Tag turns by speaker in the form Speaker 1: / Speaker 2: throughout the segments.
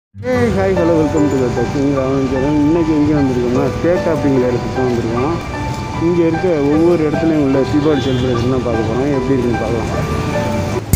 Speaker 1: Hey hi hello welcome to the டக்கிங் ராமச்சரம் இன்றைக்கி எங்கே வந்திருக்கோம்னா ஸ்டேட் அப்படிங்கிற இடத்துக்கு தான் வந்திருக்கோம் இங்கே இருக்க ஒவ்வொரு இடத்துலையும் உள்ள தீபாவளி செலிப்ரேஷன் தான் பார்க்க போகிறோம் எப்படி இருக்குன்னு பார்க்கலாம்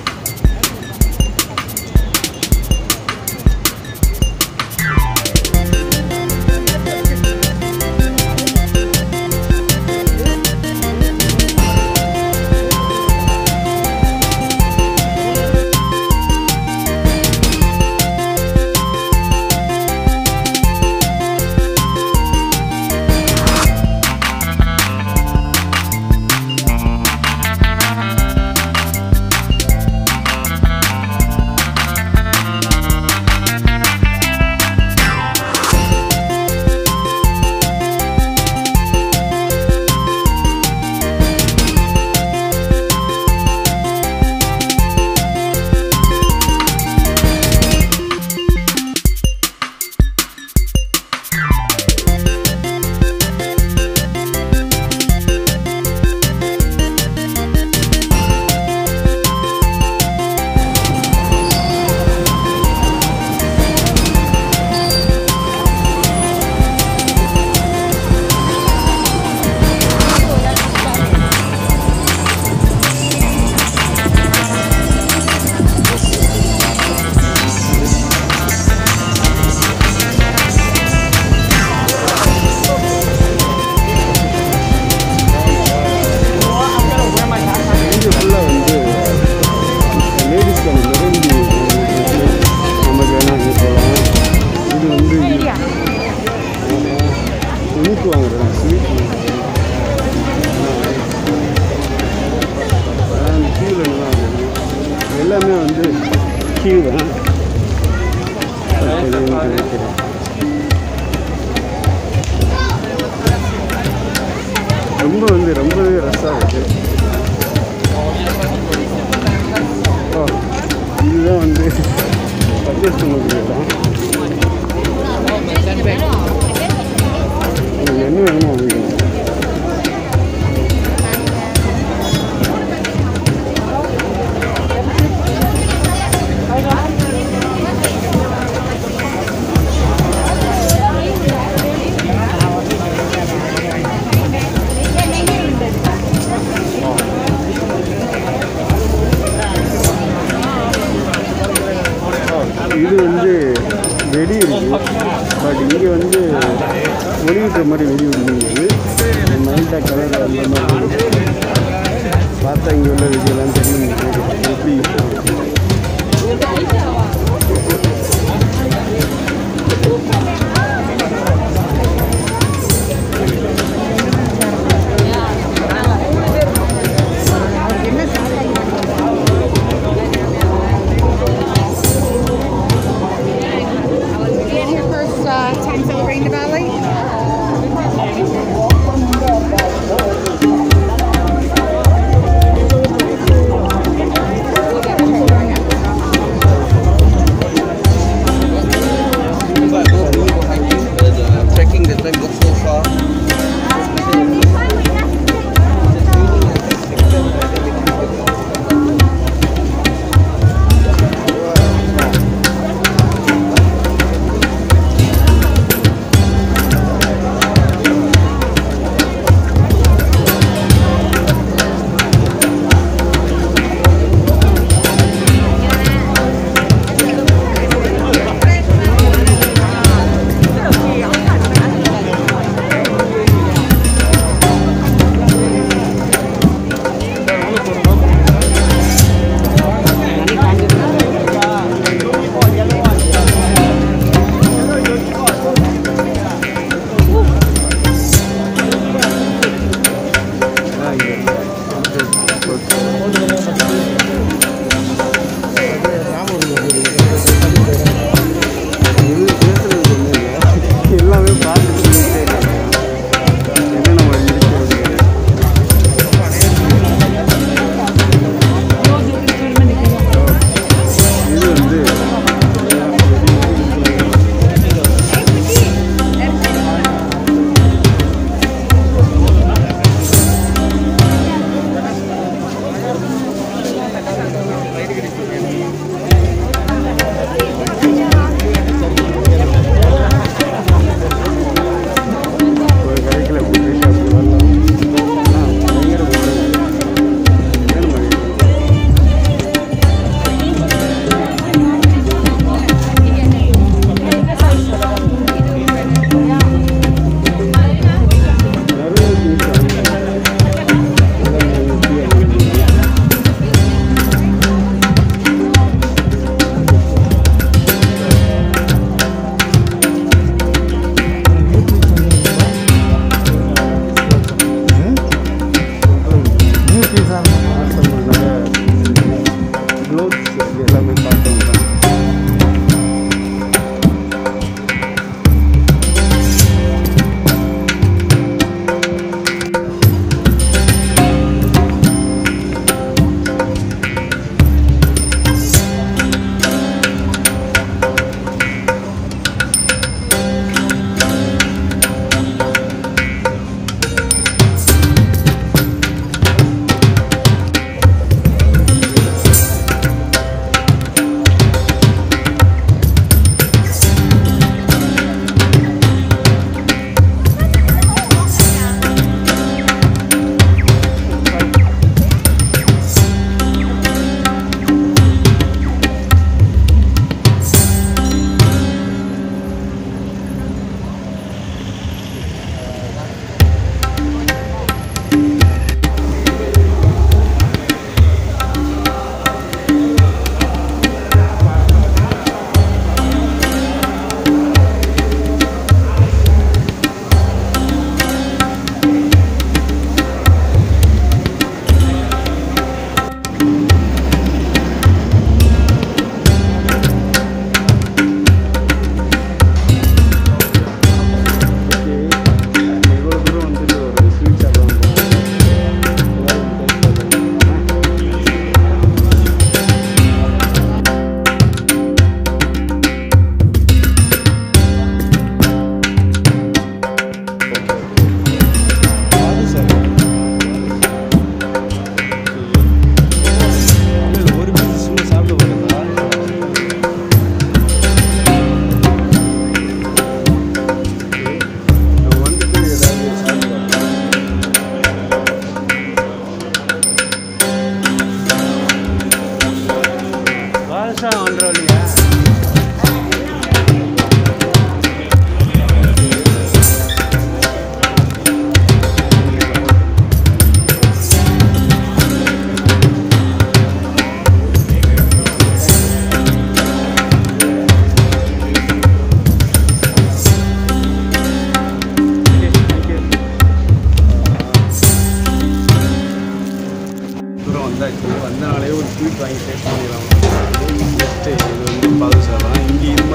Speaker 1: இங்கே ஃபுல்லாக வந்து லேடிஸ்க்கான மெரண்டி நமக்கு வேணால் இங்கே போகலாம் இது வந்து இனிப்பு வாங்குறேன் ஸ்வீட் கீழே எல்லாமே வந்து கீழே தான் நினைக்கிறேன் ரொம்ப வந்து ரொம்பவே ரஷ்ஷாக இருக்குது ஓ, இதுதான் வந்து பர்ச்சேஸ் பண்ணக்கூடிய இடம் உங்களுக்கு என்ன வேணுமோ வாங்கிக்கலாம் இது வந்து வெடி இருக்கு பட் இங்கே வந்து ஒளிவிட்ட மாதிரி வெடி விடுங்கிறது மைல்டாக கலர் அந்த மாதிரி இருக்கு. பார்த்தா இங்கே உள்ள வெடியெல்லாம் தெரியும் உங்களுக்கு எப்படி இருக்கும்.
Speaker 2: And your first uh, time celebrating Diwali?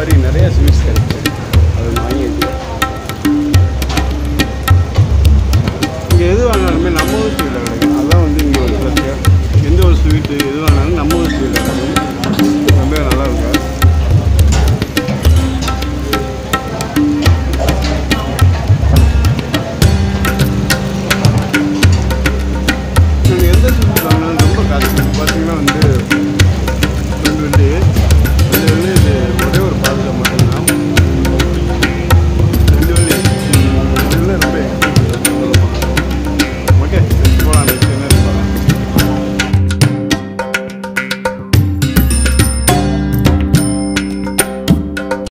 Speaker 1: மாதிரி நிறைய ஸ்வீட்ஸ் கிடைக்கும்